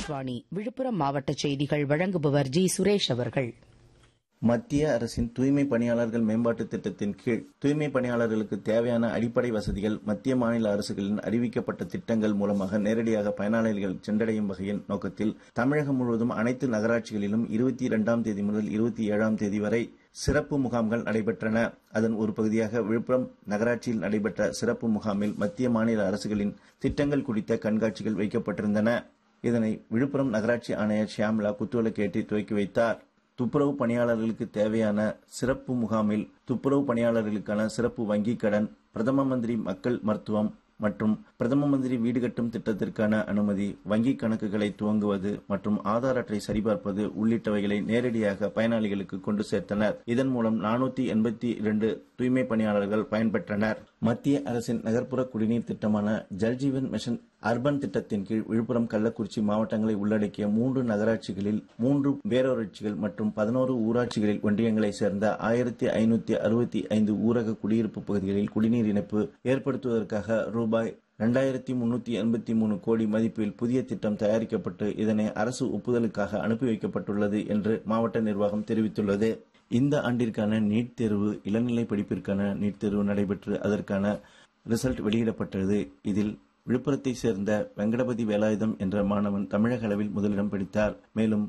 ஆகாஷ்வாணி விழுப்புரம் மாவட்ட செய்திகள் வழங்குபவர் ஜி சுரேஷ் அவர்கள் மத்திய அரசின் தூய்மை பணியாளர்கள் மேம்பாட்டு திட்டத்தின் கீழ் தூய்மை பணியாளர்களுக்கு தேவையான அடிப்படை வசதிகள் மத்திய மாநில அரசுகளின் அறிவிக்கப்பட்ட திட்டங்கள் மூலமாக நேரடியாக பயனாளிகள் சென்றடையும் வகையில் நோக்கத்தில் தமிழகம் முழுவதும் அனைத்து நகராட்சிகளிலும் இருபத்தி இரண்டாம் தேதி முதல் இருபத்தி ஏழாம் தேதி வரை சிறப்பு முகாம்கள் நடைபெற்றன அதன் ஒரு பகுதியாக விழுப்புரம் நகராட்சியில் நடைபெற்ற சிறப்பு முகாமில் மத்திய மாநில அரசுகளின் திட்டங்கள் குறித்த கண்காட்சிகள் வைக்கப்பட்டிருந்தன இதனை விழுப்புரம் நகராட்சி ஆணையர் ஷியாம்லா குத்துவிளக்கேற்றி துவக்கி வைத்தார் துப்புரவு பணியாளர்களுக்கு தேவையான சிறப்பு முகாமில் துப்புரவு பணியாளர்களுக்கான சிறப்பு வங்கிக் கடன் பிரதம மந்திரி மக்கள் மருத்துவம் மற்றும் பிரதம மந்திரி வீடு கட்டும் திட்டத்திற்கான அனுமதி வங்கிக் கணக்குகளை துவங்குவது மற்றும் ஆதார் அட்டை சரிபார்ப்பது உள்ளிட்டவைகளை நேரடியாக பயனாளிகளுக்கு கொண்டு சேர்த்தனர் இதன் மூலம் நானூத்தி எண்பத்தி இரண்டு தூய்மை பணியாளர்கள் பயன்பெற்றனர் மத்திய அரசின் நகர்ப்புற குடிநீர் திட்டமான ஜல்ஜீவன் மிஷன் அர்பன் திட்டத்தின் கீழ் விழுப்புரம் கள்ளக்குறிச்சி மாவட்டங்களை உள்ளடக்கிய மூன்று நகராட்சிகளில் மூன்று பேரூராட்சிகள் மற்றும் பதினோரு ஊராட்சிகளில் ஒன்றியங்களைச் சேர்ந்த ஆயிரத்தி ஐநூத்தி அறுபத்தி ஐந்து ஊரக குடியிருப்பு பகுதிகளில் குடிநீர் இணைப்பு ஏற்படுத்துவதற்காக ரூபாய் இரண்டாயிரத்தி முன்னூத்தி எண்பத்தி மூணு கோடி மதிப்பில் புதிய திட்டம் தயாரிக்கப்பட்டு இதனை அரசு ஒப்புதலுக்காக அனுப்பி வைக்கப்பட்டுள்ளது என்று மாவட்ட நிர்வாகம் தெரிவித்துள்ளது இந்த ஆண்டிற்கான நீட் தேர்வு இளநிலை படிப்பிற்கான நீட் தேர்வு நடைபெற்று அதற்கான ரிசல்ட் வெளியிடப்பட்டது இதில் விழுப்புரத்தை சேர்ந்த வெங்கடபதி வேலாயுதம் என்ற மாணவன் தமிழக அளவில் முதலிடம் பிடித்தார் மேலும்